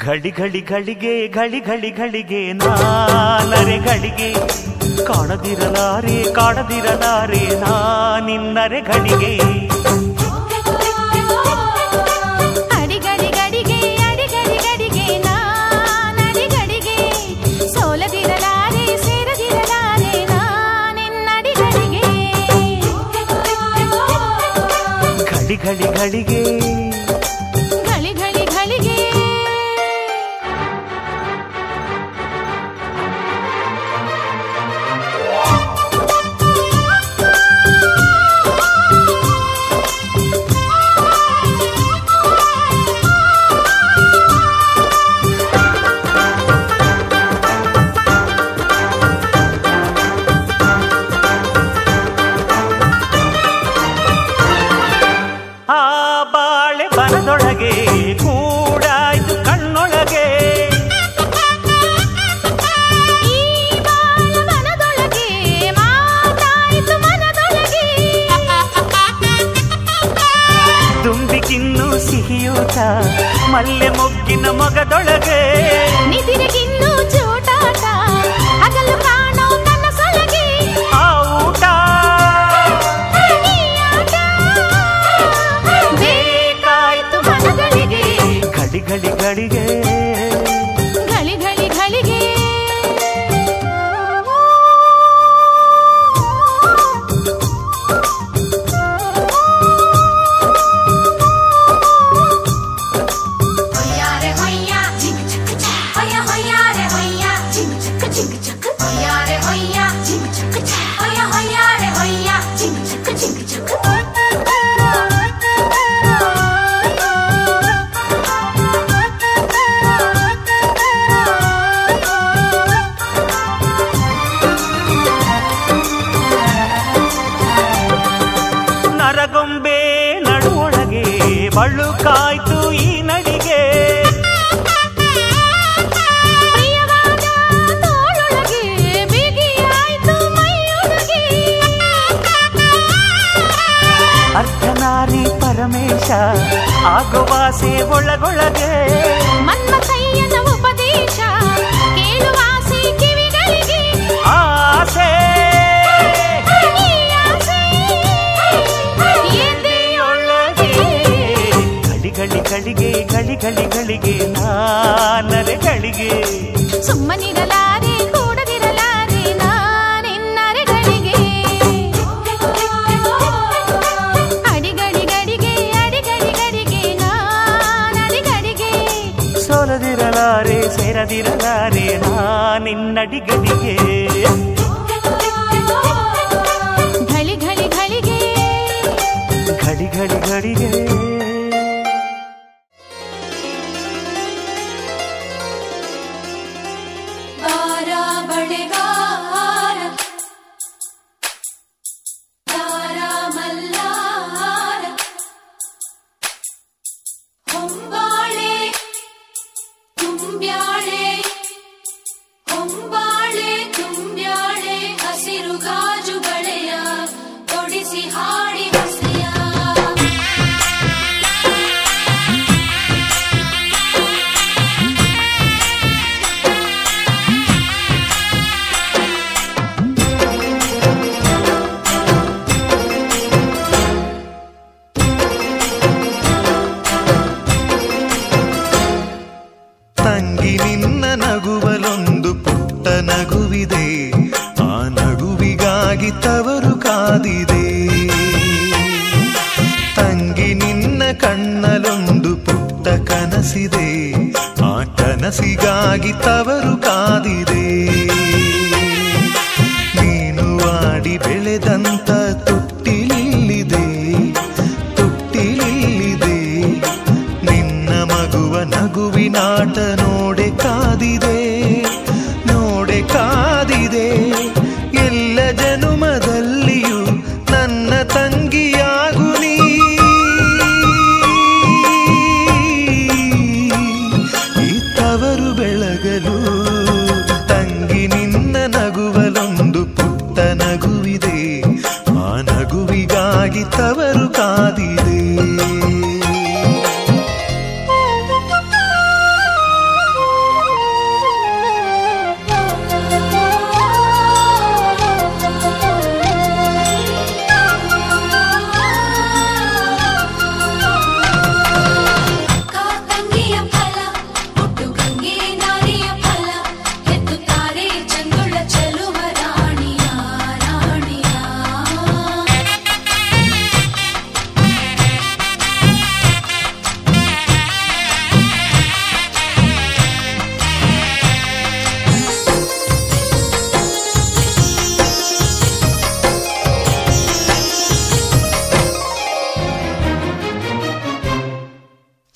ಘಳಿ ಘಳಿ ಘಳಿಗೆ ಘಳಿ ಘಳಿ ಘಳಿಗೆ ನಾನರೆ ಘಳಿಗೆ ಕಾಣದಿರಲಾರೆ ಕಾಣದಿರಲಾರೆ ನಾನಿನ್ನರೆ ಘಳಿಗೆ ಅಡಿಗಡಿಗಡಿಗೆ ಅಡಿಗಡಿಗಡಿಗೆ ನಾನಡಿಗಡಿಗೆ ಸೋಲದಿರಲಾರೆ ಸೇರದಿರಲಾರೆ ನಾನೆನ್ನಡಿಗಡಿಗೆ ಘಳಿ ಘಳಿ ಘಳಿಗೆ ಘಳಿ ಘಳಿ ಘಳಿಗೆ ಆ ಬಾಳೆ ಬನದೊಳಗೆ ಕೂಡಾಯ್ತು ಕಣ್ಣೊಳಗೆ ಈ ಬಾಳ ಮನದೊಳಗೆ ಮಾತಾಯಿತು ಮನದೊಳಗೆ ದುಂಬಿಗಿನ್ನು ಸಿಹಿಯೂಟ ಮಲ್ಲೆ ಮೊಗ್ಗಿನ ಮೊಗದೊಳಗೆ ನಿದಿರೆಗಿನ್ನೂ ಚೂಟಾಟ ಹಗಲು ಕಾಣೋ ನನ್ನ ಸೊಲಗೆ ಆ ಊಟ ಈ ಆಟ ಬೇಕಾಯ್ತು ಮನಗಳಿಗೆ ಘಳಿ ಘಳಿ ಘಳಿಗೆ ಘಳಿ ಘಳಿ ಘಳಿಗೆ ಹೊಯ್ಯಾರೆ ಹೊಯ್ಯ ಜಿಂಗ್ ಚಕ್ ಚಕ್ ಹೊಯ್ಯ ಹೊಯ್ಯಾರೆ ಹೊಯ್ಯ ಜಿಂಗ್ ಚಕ್ ಜಿಂಗ್ ಚಕ್ ಹೊಯ್ಯಾರೆ ಹೊಯ್ಯ ಜಿಂಗ್ ಚಕ್ ಚಕ್ ಹೊಯ್ಯ ಹೊಯ್ಯಾರೆ ಹೊಯ್ಯ ಜಿಂಗ್ ಚಕ್ ಜಿಂಗ್ ಚಕ್ ನರಗೊಂಬೆ ನಡುವೊಳಗೆ ಬಳುಕಾಯ್ತು ಈ ನಡಿಗೆ ಪ್ರಿಯವಾದ ತೋಳೊಳಗೆ ಬಿಗಿಯಾಯ್ತು ಮೈಯೊಳಗೆ ಅರ್ಧನಾರಿ ಪರಮೇಶ ಆಗುವಾಸೆ ಒಳಗೊಳಗೆ ಮನ್ಮಥಯ್ಯನ ಉಪದೇಶ ಕೇಳುವಾಸೆ ಕಿವಿಗಳಿಗೆ ಆಸೆ ಈ ಆಸೆ ಎದೆಯೊಳಗೆ ಘಳಿ ಘಳಿ ಘಳಿಗೆ ಘಳಿ ಘಳಿ ಘಳಿಗೆ ನಾನರೆ ಘಳಿಗೆ ಸುಮ್ಮನಿರಲಾರೆ ಕೂಡದಿರಲಾರೆ ನಾನೆನ್ನರೆಗಳಿಗೆ ಅಡಿಗಡಿಗಡಿಗೆ ಅಡಿಗಡಿಗಡಿಗೆ ನಾನಡಿಗಡಿಗೆ ಸೋಲದಿರಲಾರೆ ಸೇರದಿರಲಾರೆ ನಾನಿನ್ನಡಿಗಡಿಗೆ ಘಳಿ ಘಳಿ ಘಳಿಗೆ ಘಳಿ ಘಳಿ ಘಳಿಗೆ ಬಾರ ಬಳೆಗಾರ ದಾರ ಮಲ್ಲಾರ ಹೊಂಬಾಳೆ ತುಂಬ್ಯಾಳೆ ಹೊಂಬಾಳೆ ತುಂಬ್ಯಾಳೆ ಹಸಿರು ಗಾಜು ಬಳೆಯ ತೊಡಿಸಿ ಹಾಡಿ ಹಸಿಯ ತಂಗಿ ನಿನ್ನ ನಗುವಲೊಂದು ಪುಟ್ಟ ನಗುವಿದೆ ಆ ನಗುವಿಗಾಗಿ ತವರು ಕಾದಿದೆ ತಂಗಿ ನಿನ್ನ ಕಣ್ಣಲೊಂದು ಪುಟ್ಟ ಕನಸಿದೆ ಆ ಕನಸಿಗಾಗಿ ತವರು ಕಾದಿದೆ ನೀನು ಆಡಿ ಬೆಳೆದಂತ ತೊಟ್ಟಿಲಿಲ್ಲಿದೆ ತೊಟ್ಟಿಲಿಲ್ಲಿದೆ ನಿನ್ನ ಮಗುವ ನಗುವಿನಾಟ ನೋಡೆ ಕಾದಿದೆ ನೋಡೆ ಕಾದಿದೆ ಎಲ್ಲ ಜನುಮದಲ್ಲಿಯೂ ನನ್ನ ತಂಗಿಯಾಗು ನೀ ಈ ತವರು ಬೆಳಗಲು ತಂಗಿ ನಿನ್ನ ನಗುವಲೊಂದು ಪುಟ್ಟ ನಗುವಿದೆ ಆ ನಗುವಿಗಾಗಿ ತವರು ಕಾದಿದೆ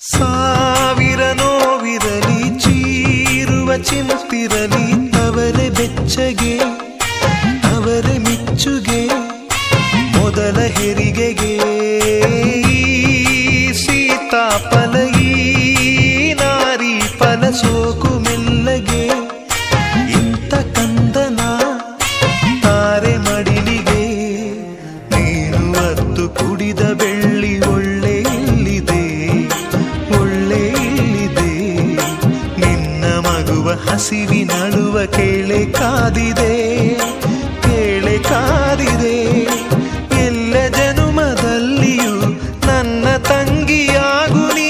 ಸಾವಿರ ನೋವಿರಲಿ ಚೀರುವ ಚಿಂತಿರಲಿ ಅವರೇ ಬೆಚ್ಚಗೆ ಅವರೇ ಮಿಚ್ಚುಗೆ ಮೊದಲ ಹೆರಿಗೆಗೆ ಈ ಸೀತಾಫಲ ಈ ನಾರಿ ಫಲ ಸೋಕು ಮೆಲ್ಲಗೆ ಇಂಥ ಕಂದನ ತಾರೆ ಮಡಿಲಿಗೆ ನೀನು ಅತ್ತು ಕುಡಿದ ಬೆಳ್ಳಿ ಒಳ್ಳೆ ಇಲ್ಲಿದೆ ಒಳ್ಳೆ ಇಲ್ಲಿದೆ ನಿನ್ನ ಮಗುವ ಹಸಿವಿನಳುವ ಕೇಳೆ ಕಾದಿದೆ ಕೇಳೆ ಕಾದಿದೆ ಎಲ್ಲ ಜನುಮದಲ್ಲಿಯೂ ನನ್ನ ತಂಗಿಯಾಗು ನೀ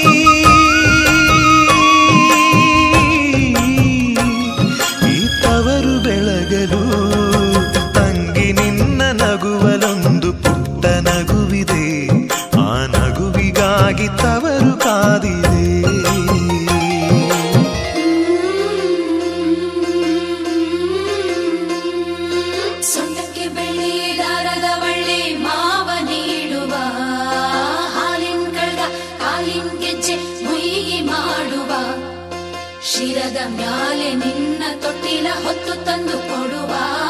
ಈ ತವರು ಬೆಳಗಲು ತಂಗಿ ನಿನ್ನ ನಗುವಲೊಂದು ಪುಟ್ಟ ನಗುವಿದೆ ಆ ನಗುವಿಗಾಗಿ ತವರು ಕಾದಿದೆ ಸೊಂಟಕ್ಕೆ ಬೆಳ್ಳಿ ದಾರದ ಬಳ್ಳಿ ಮಾವ ನೀಡುವ ಹಾಲಿನ ಕಳ್ಗ ಕಾಲಿನ ಗೆಜ್ಜೆ ಮುಯಿಗಿ ಮಾಡುವ ಶಿರದ ಮ್ಯಾಲೆ ನಿನ್ನ ತೊಟ್ಟಿಲ ಹೊತ್ತು ತಂದು ಕೊಡುವ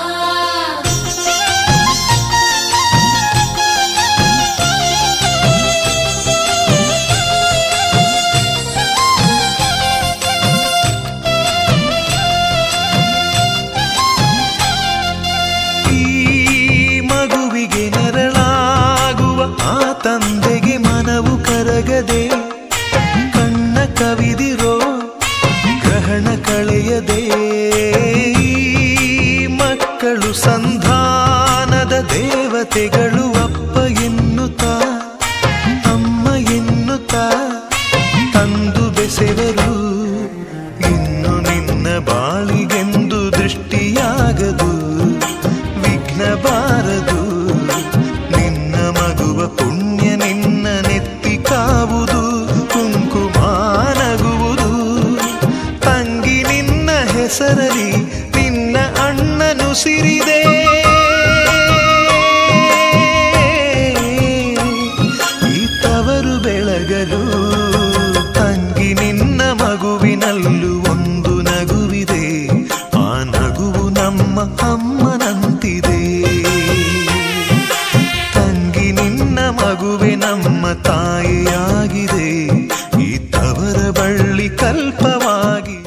ಈ ಮಗುವಿಗೆ ನೆರಳಾಗುವ ಆ ತಂದೆಗೆ ಮನವು ಕರಗದೆ ಕಣ್ಣ ಕವಿದಿರೋ ಗ್ರಹಣ ಕಳೆಯದೆ ಈ ಮಕ್ಕಳು ಸಂಧಾನದ ದೇವತೆಗಳು ಅಪ್ಪ ಎನ್ನುತ್ತಾ ಅಮ್ಮ ಎನ್ನುತ್ತಾ ತಂದು ಬೆಸೆವರು ಇನ್ನು ನಿನ್ನ ಬಾಳಿಗೆಂದು ದೃಷ್ಟಿಯಾಗದು ವಿಘ್ನ ಬಾರದು ನಿನ್ನ ಮಗುವ ಪುಣ್ಯ ನಿನ್ನ ನೆತ್ತಿ ಕಾವುದು ಕುಂಕುಮ ನಗುವುದು ತಂಗಿ ನಿನ್ನ ಹೆಸರಲಿ ನಿನ್ನ ಅಣ್ಣನು ಸಿರಿದೆ ಈ ತವರು ಬೆಳಗಲು ತಂಗಿ ನಿನ್ನ ಮಗುವಿನಲ್ಲೂ ಒಂದು ನಗುವಿದೆ ಆ ನಗುವು ನಮ್ಮ ಅಮ್ಮನಂತಿದೆ ತಂಗಿ ನಿನ್ನ ಮಗುವೆ ನಮ್ಮ ತಾಯಿಯಾಗಿದೆ ಈ ತವರ ಬಳ್ಳಿ ಕಲ್ಪವಾಗಿ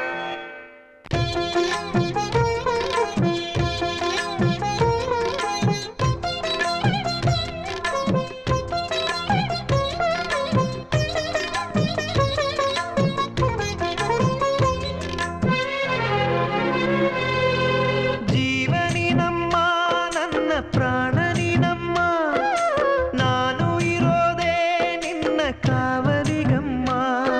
ಜೀವನಿ ನಮ್ಮ ನನ್ನ ಪ್ರಾಣನಿ ನಮ್ಮ ನಾನು ಇರೋದೇ ನಿನ್ನ ಕಾವಲಿಗಮ್ಮ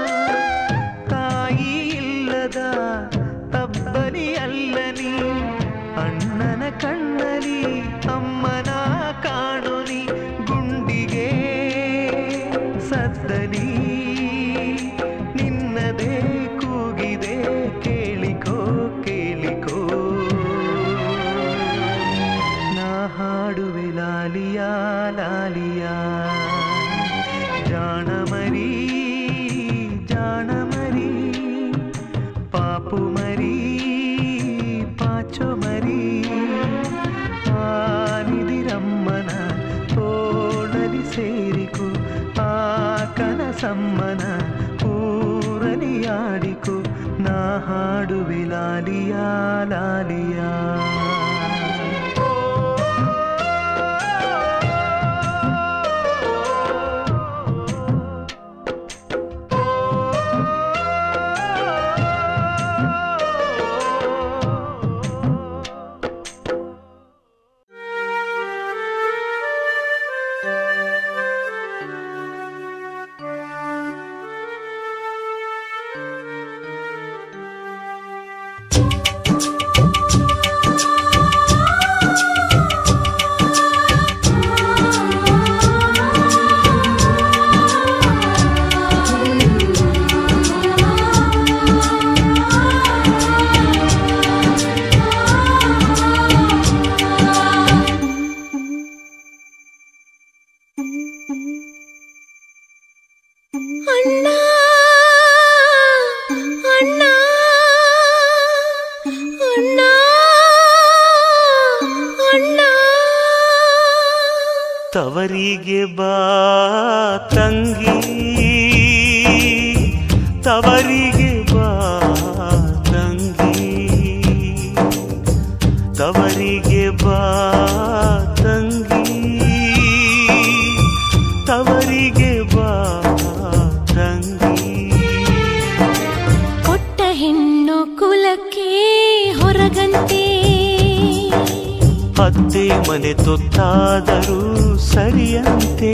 ತಾಯಿ ಇಲ್ಲದ ತಬ್ಬಲಿ ಅಲ್ಲನಿ ಅಣ್ಣನ ಕಣ್ಣಲಿ ಅಮ್ಮನ ಕಾಣುನಿ ಗುಂಡಿಗೆ ಸದ್ದಲಿ ನಿನ್ನದೇ ಕೂಗಿದೆ ಕೇಳಿಕೋ ಕೇಳಿಕೋ ನಾ ಹಾಡುವೆ ಲಾಲಿಯಾ ಲಾಲಿಯಾ ಜಾಣ ಮರಿ ಜಾಣ ಮರಿ ಪಾಪು ಮರಿ ಪಾಚೋ ಮರಿ ಆನಿದಿರಮ್ಮನ ತೋಳಲಿ ಸೇರಿಕೊ ಆ ಕನಸಮ್ಮನ ಊರಲಿ ಆಡಿಕೊ ನಾ ಹಾಡುವೆ ಲಾಲಿಯಾ ಲಾಲಿಯಾ ಅಣ್ಣ ತವರಿಗೆ ಬಾ ತಂಗಿ ತವರಿಗೆ ಬಾ ತಂಗಿ ತವರಿಗೆ ಬಾ ತಂಗಿ ತವರಿಗೆ ಬಾ ತಂಗಿ ಕೊಟ್ಟ ಹೆಣ್ಣು ಕುಲಕ್ಕೆ ಹೊರಗಂತೆ ಅತ್ತೆ ಮನೆ ತೊತ್ತಾದರೂ ಸರಿಯಂತೆ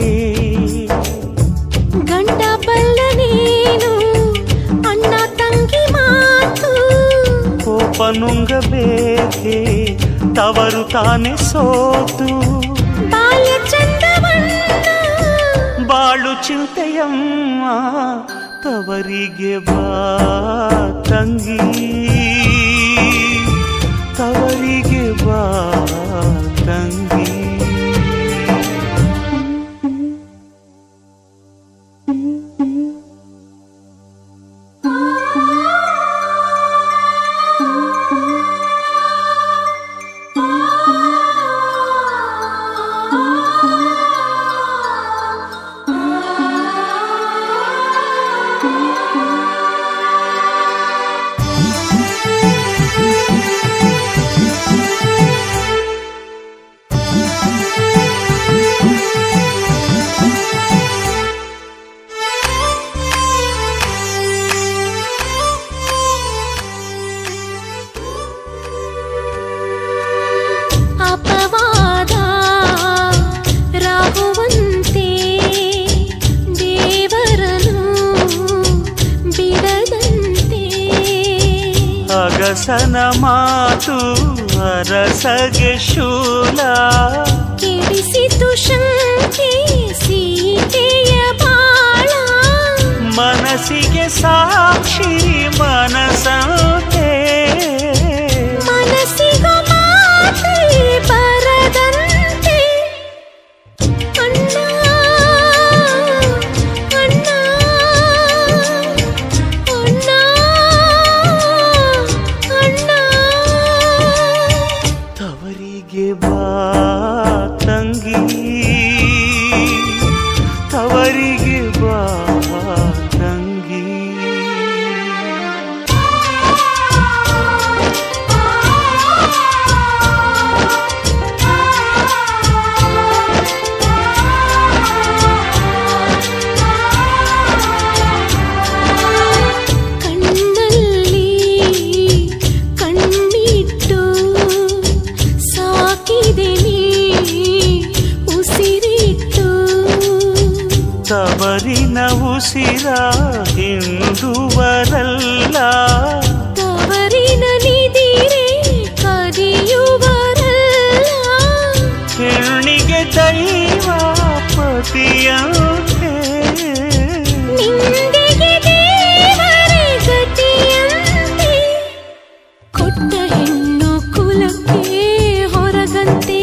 ಗಂಡ ಬಲ್ಲ ನೀನು ಅಣ್ಣ ತಂಗಿ ಮಾತು ಕೋಪ ನುಂಗಬೇಕೆ ತವರು ತಾನೆ ಸೋತು ಬಾಲ್ಯ ಚಂದವನ್ನ ಬಾಳು ಚಿಂತೆಯಮ್ಮ ತವರಿಗೆ ಬಾ ತಂಗಿ ತವರಿಗೆ ಬಾ ತಂಗಿ ಅಪವಾದ ರಾಹುವಂತೆ ದೇವರನು ಬಿಡದಂತೆ ಅಗಸನ ಮಾತು ಅರಸಗೆ ಶೂಲ ಕೆಡಿಸಿತು ಶಂಕೆ ಸೀತೆಯ ಬಾಳ ಮನಸ್ಸಿಗೆ ಸಾಕ್ಷಿ ಮನಸಂತೆ ಮನಸ್ಸಿಗೂ ಮಾತೆ ಬರದಂತೆ ಅಣ್ಣ ಅಣ್ಣ ಅಣ್ಣ ಅಣ್ಣ ತವರಿಗೆ ಬಾ ತಂಗಿ ತವರಿಗೆ ಬಾ ತಂಗಿ ಕಣ್ಣಲ್ಲಿ ಕಣ್ಣಿಟ್ಟು ಸಾಕಿದೆ ನೀ ಉಸಿರಿಟ್ಟು ತವರಿನ ಉಸಿರ ಹಿಂದುವರಲ್ಲ ತವರಿನ ನಿದಿರೆ ಕದಿಯುವರಲ್ಲ ಹೆಣ್ಣಿಗೆ ದೈವ ಪತಿಯಂತೆ ನಿಂದೆಗೆ ದೇವರೇ ಗತಿಯಂತೆ ಕೊಟ್ಟ ಹೆಣ್ಣು ಕುಲಕ್ಕೆ ಹೊರಗಂತೆ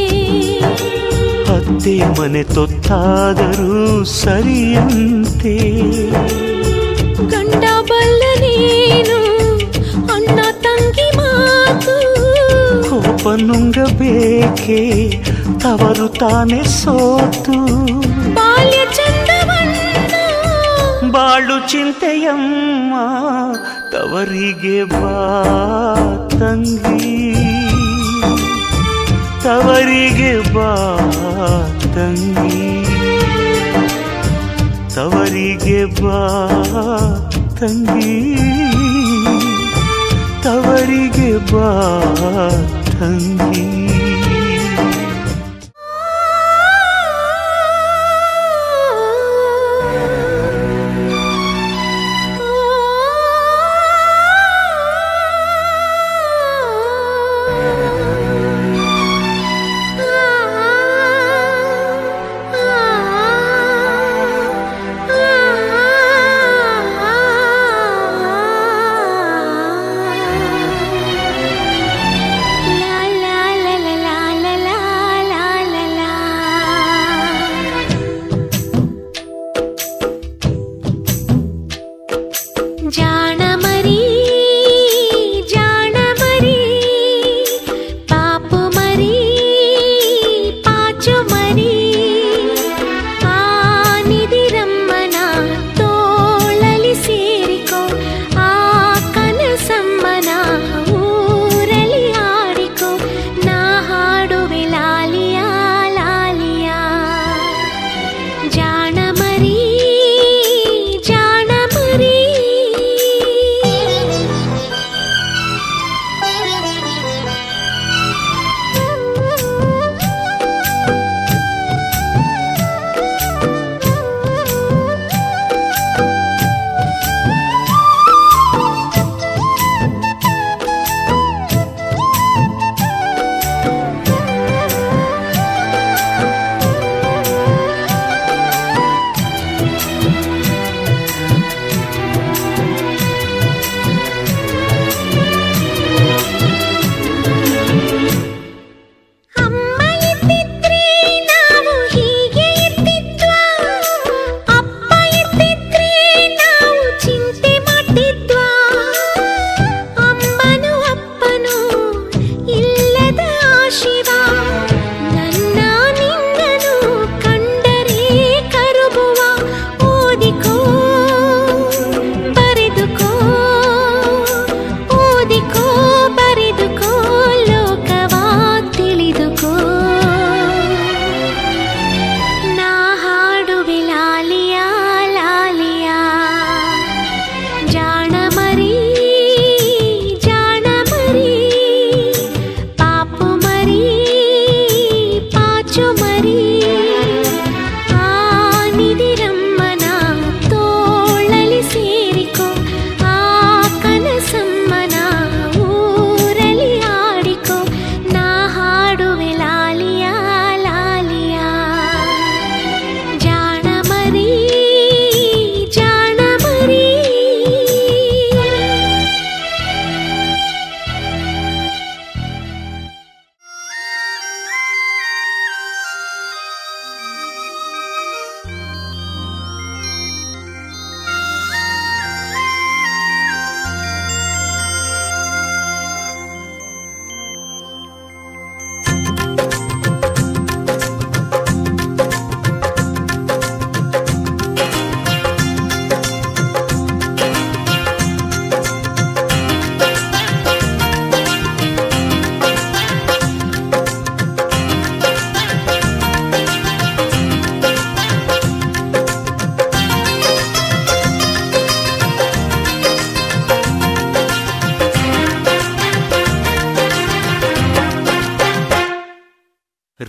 ಅತ್ತೆ ಮನೆ ತೊತ್ತಾದರೂ ಸರಿಯಂತೆ ಗಂಡ ಬಲ್ಲ ನೀನು ಅಣ್ಣ ತಂಗಿ ಮಾತು ಕೋಪ ನುಂಗಬೇಕೆ ತವರು ತಾನೆ ಸೋತು ಬಾಲ್ಯ ಚಂದವನ್ನ ಬಾಳು ಚಿಂತೆಯಮ್ಮ ತವರಿಗೆ ಬಾ ತಂಗಿ ತವರಿಗೆ ಬಾ ತಂಗಿ ತವರಿಗೆ ಬಾ ತಂಗಿ ತವರಿಗೆ ಬಾ ತಂಗಿ La la la la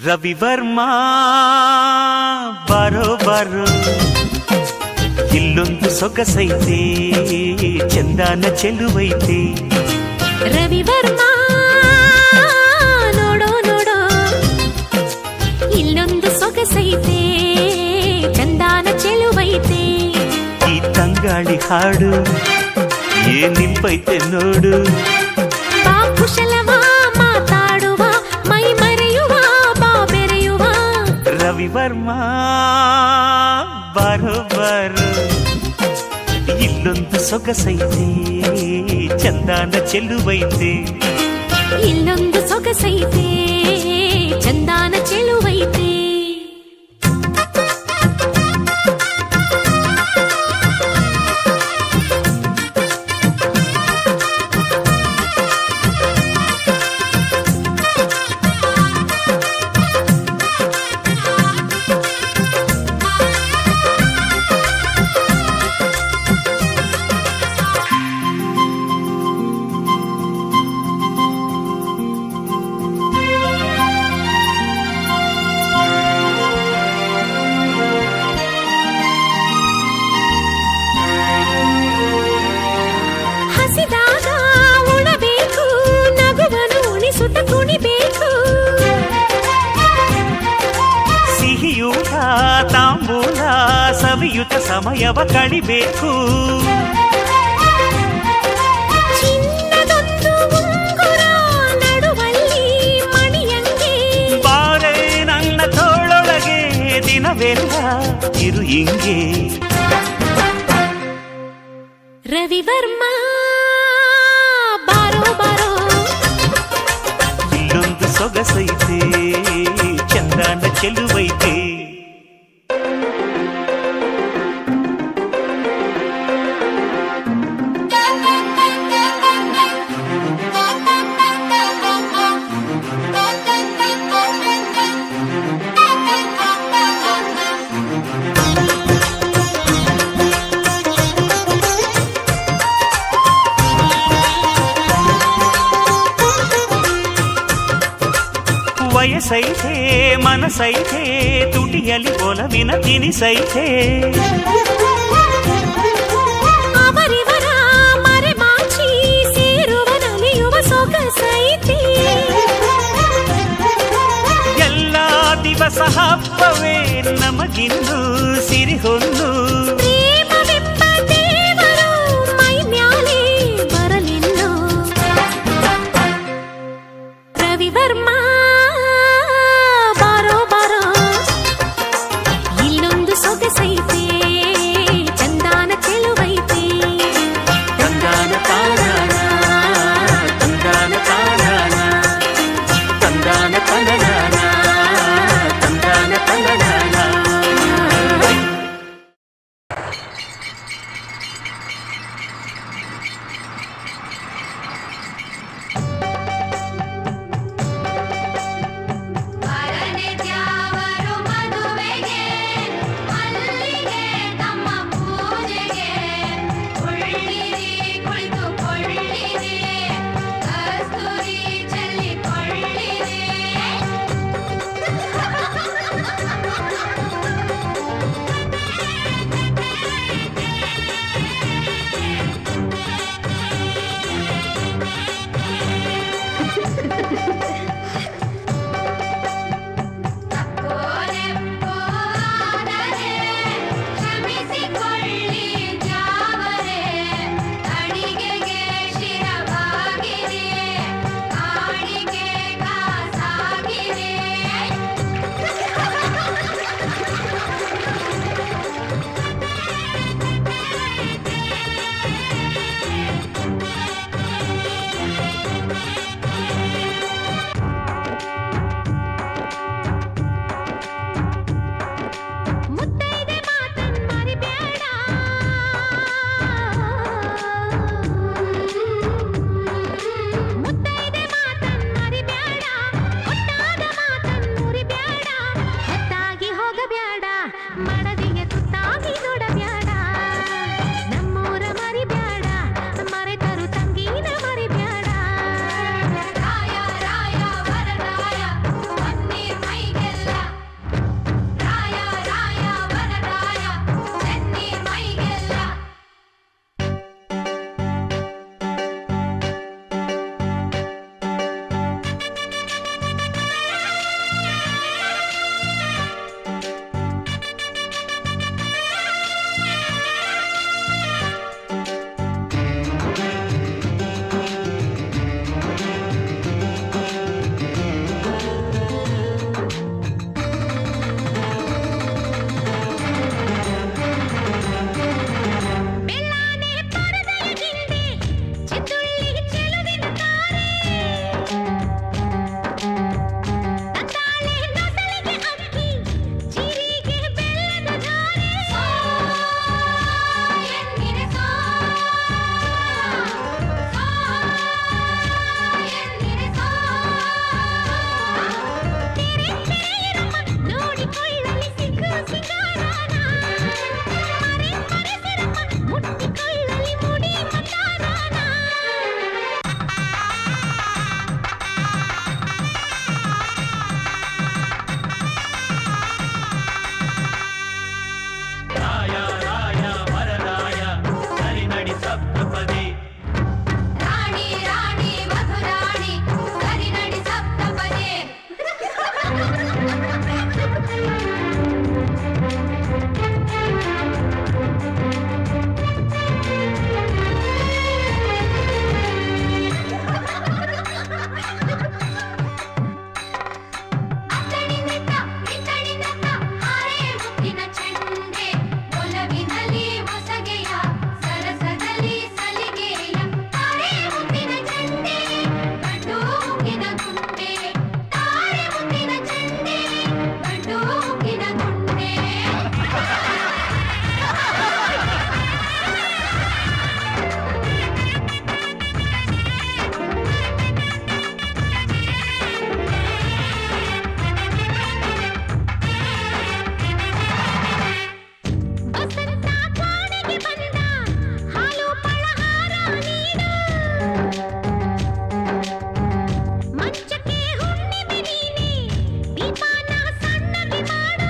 Ravi Varma ಬಾರೋ ಬಾರೋ ಇಲ್ಲೊಂದು ಸೊಗಸೈತೆ ಚಂದಾನ ಚೆಲುವೈತೆ ರವಿವರ್ಮ ನೋಡೋ ನೋಡೋ ಇಲ್ಲೊಂದು ಸೊಗಸೈತೆ ಚಂದಾನ ಚೆಲುವೈತೆ ಈ ತಂಗಾಳಿ ಹಾಡು ಏನಿಂಪೈತೆ ನೋಡು ಬಾ ಕುಶಲವ ಮಾತಾಡುವ ಮೈ ಮರೆಯುವ ಬಾ ಬೆರೆಯುವ ರವಿವರ್ಮ ಬಾರೋ ಬಾರೋ ಇಲ್ಲೊಂದು ಸೊಗಸೈತೆ ಚಂದಾನ ಚೆಲುವೈತೆ ಇಲ್ಲೊಂದು ಸೊಗಸೈತೆ ಚಂದಾನ ಚೆಲುವೈತೆ ಹಸಿದಾಗ ಉಣಬೇಕು ನಗುವನು ಉಣಿಸುತ್ತ ಕುಣಿಬೇಕು ಸಿಹಿಯೂಟ ತಾಂಬೂಲ ಸವಿಯುತ ಸಮಯವ ಕಳಿಬೇಕು ಚಿನ್ನದೊಂದು ಉಂಗುರ ನಡುವಲ್ಲಿ ಮಣಿಯಂಗೆ ಬಾರೆ ನನ್ನ ತೋಳೊಳಗೆ ದಿನವೆಲ್ಲ ಇರು ಹಿಂಗೆ ರವಿವರ್ಮ ಬಾರೋ ಬಾರೋ ಇಲ್ಲೊಂದು ಸೊಗಸೈತೆ ಚಂದಾನ ಚೆಲುವೈತೆ ವಯಸ್ಸೈತೆ ಮನಸೈತೆ ತುಟಿಯಲ್ಲಿ ಒಲವಿನ ತಿನಿಸೈತೆ ಅವರಿವರ ಮರೆಮಾಚಿ ಸೇರುವ ನಲಿಯುವ ಸೊಗಸೈತೆ ಎಲ್ಲ ದಿವಸ ಹಬ್ಬವೇ ನಮಗಿನ್ನು ಸಿರಿಹೊನ್ನು ಪ್ರೇಮವೆಂಬ ದೇವರು ಮೈ ಮ್ಯಾಲೆ ಬರಲಿನ್ನು ರವಿವರ್ಮ ಬಾರೋ ಬಾರೋ ಇಲ್ಲೊಂದು ಸೊಗಸೈತೆ ಚಂದ ಸಪ್ತಪದಿ ರಾಣಿ ರಾಣಿ ಮಧುರಾಣಿ ಸರಿ ನಡಿ ಸಪ್ತಪದಿ ಅತ್ತಣಿನಿಂದ ಇತ್ತಣಿನತ್ತ ಹಾರೆ ಮುತ್ತಿನ ಚೆಂಡೆ ಒಲವಿನಲ್ಲಿ ಹೊಸಗೆಯ ಸರಸದಲ್ಲಿ ಸಲಿಗೆಯ ತಾರೆ ಮುತ್ತಿನ ಚೆಂಡೆ ಗಂಡು ಮುಗಿನ ಗುಂಡೆ ತಾರೆ ಮುತ್ತಿನ ಚೆಂಡೆ ಗಂಡು ಮುಗಿನ ಗುಂಡೆ ವಸಂತ ಕಾಡಿಗೆ ಬಂದ ಹಾಲು ಪಳಹಾರ ನೀಡು ಮಂಚಕ್ಕೆ ಹುಣ್ಣಿಮೆ ನೀನೆ ದೀಪಾನ ಸಣ್ಣಗೆ ಮಾಡು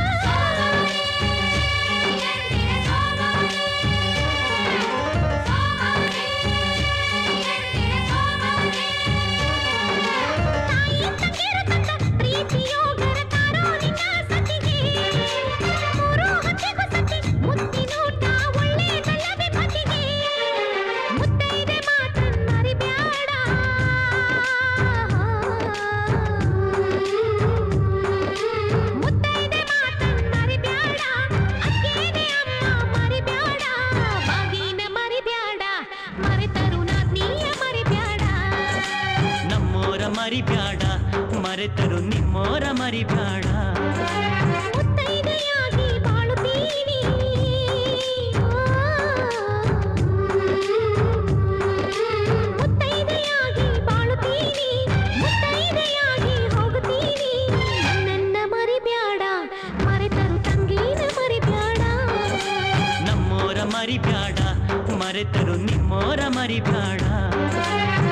ತಾಯಿ ತಂಗಿರು ತಂದ ಪ್ರೀತಿಯೋಗರ ತಾರೋ ನಿನ್ನ ಸತಿಗೆ ಮೂರು ಹೊತ್ತಿಗೂ ಸತಿ ಮುತ್ತಿನೂಟ ಒಳ್ಳೆಯದಲ್ಲವೇ ಮತಿಗೆ ಮುತ್ತೈದೆ ಮಾತನ್ ಮರಿಬ್ಯಾಡ ಮುತ್ತೈದೆ ಮಾತನ್ ಮರಿಬ್ಯಾಡ ಅಕ್ಕೇನೆ ಅಮ್ಮ ಮರಿಬ್ಯಾಡ ಬಾಗಿನ ಮರಿಬ್ಯಾಡ ಮರೆತರು ನಾದ್ನೀಯ ಮರಿಬ್ಯಾಡ ನಮ್ಮೋರ ಮರಿಬ್ಯಾಡ ಮರೆತರು ನಿಮ್ಮೋರ ಮರಿಬ್ಯಾಡ ಮುತ್ತೈದೆಯಾಗಿ ಬಾಳುತ್ತೀನಿ ಮುತ್ತೈದೆಯಾಗಿ ಬಾಳುತ್ತೀನಿ ಮುತ್ತೈದೆಯಾಗಿ ಹೋಗುತ್ತೀನಿ ನನ್ನ ಮರಿಬ್ಯಾಡ ಮರೆತರು ತಂಗೀನ ಮರಿಬ್ಯಾಡ ನಮ್ಮೋರ ಮರಿಬ್ಯಾಡ ಮರೆತರು ನಿಮ್ಮೋರ ಮರಿಬ್ಯಾಡ